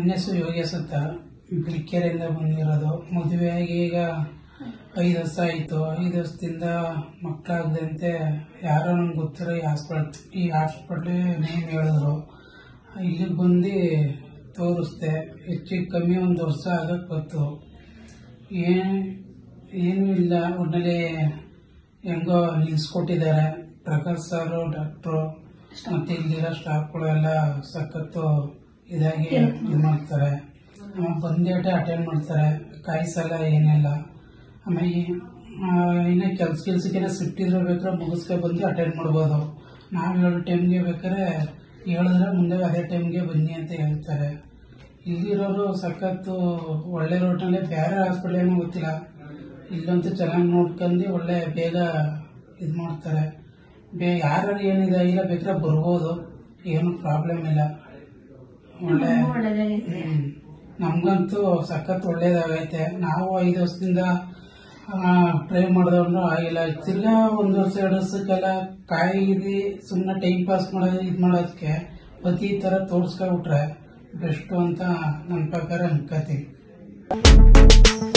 ನನ್ನ ಹೆಸರು ಯೋಗೇಶ್ ಅಂತ ಬಿಳಿಕೆರೆಯಿಂದ ಬಂದಿರೋದು ಮದುವೆಯಾಗಿ ಈಗ ಐದು ವರ್ಷ ಆಯಿತು ಐದು ವರ್ಷದಿಂದ ಮಕ್ಕಳಾಗದಂತೆ ಯಾರೋ ನಂಗೆ ಗೊತ್ತಿರೋ ಈ ಹಾಸ್ಪಿಟಲ್ ಈ ಹಾಸ್ಪಿಟ್ಲ್ ನೇಮ್ ಹೇಳಿದ್ರು ಇಲ್ಲಿಗೆ ಬಂದು ತೋರಿಸ್ದೆ ಹೆಚ್ಚು ಕಮ್ಮಿ ಒಂದು ವರ್ಷ ಆಗಕ್ಕೆ ಬಂತು ಏನು ಏನೂ ಇಲ್ಲ ಒಟ್ಟಿನಲ್ಲಿ ಹೆಂಗೋ ನಿಲ್ಸ್ಕೊಟ್ಟಿದ್ದಾರೆ ಪ್ರಕಾಶ್ ಸಾರು ಡಾಕ್ಟ್ರು ಮತ್ತೆ ಇಲ್ಲಿರೋ ಸ್ಟಾಫ್ಗಳು ಎಲ್ಲ ಸಖತ್ತು ಇದಾಗಿ ಇದು ಮಾಡ್ತಾರೆ ಆಮೇಲೆ ಬಂದೇಟೆ ಅಟೆಂಡ್ ಮಾಡ್ತಾರೆ ಕಾಯಿಸಲ್ಲ ಏನಿಲ್ಲ ಆಮೇಲೆ ಈ- ಆ, ಇನ್ನು ಕೆಲ್ಸ ಕೆಲ್ಸಕ್ಕೆ ಸಿಟ್ಟಿದ್ರೆ ಬೇಕಾದ್ರೆ ಮುಗಿಸ್ಕೊ ಬಂದು ಅಟೆಂಡ್ ಮಾಡ್ಬೋದು ನಾವು ಹೇಳೋ ಟೈಮ್ಗೆ ಬೇಕಾದ್ರೆ ಹೇಳಿದ್ರೆ ಮುಂದೆ ಅದೇ ಟೈಮ್ಗೆ ಬನ್ನಿ ಅಂತ ಹೇಳ್ತಾರೆ ಇಲ್ಲಿರೋರು ಸಖತ್ತು ಒಳ್ಳೆ ರೋಡ್ನಲ್ಲಿ ಬೇರೆ ಹಾಸ್ಪಿಟ್ಲ್ ಏನೋ ಗೊತ್ತಿಲ್ಲ ಇಲ್ಲಂತೂ ಚೆನ್ನಾಗಿ ನೋಡ್ಕೊಂಡು ಒಳ್ಳೆ ಬೇಗ ಇದು ಮಾಡ್ತಾರೆ ಬೇ ಯಾರು ಏನಿದೆ ಇಲ್ಲ ಬೇಕಾದ್ರೆ ಬರ್ಬೋದು ಏನು ಪ್ರಾಬ್ಲಮ್ ಇಲ್ಲ ಒಳ್ಳೆ ಹ್ಮ್. ನಮ್ಗಂತೂ ಸಖತ್ ಒಳ್ಳೇದಾಗೈತೆ ನಾವು ಐದು ವರ್ಷದಿಂದ ಟ್ರೈ ಮಾಡಿದವ್ರು ಆಗಿಲ್ಲ ತಿರ್ಗಾ ಒಂದ್ ವರ್ಷ ಎರಡು ವರ್ಷಕ್ಕೆಲ್ಲ ಕಾಯಿದಿ ಸುಮ್ಮನೆ ಟೈಮ್ ಪಾಸ್ ಮಾಡೋದು ಇದು ಮಾಡೋದಕ್ಕೆ ಪ್ರತಿ ತರ ತೋರ್ಸ್ಕೊಬಿಟ್ರೆ ಬೆಸ್ಟ್ ಅಂತ ನನ್ನ ಪ್ರಕಾರ ಅನ್ಕೋತೀವಿ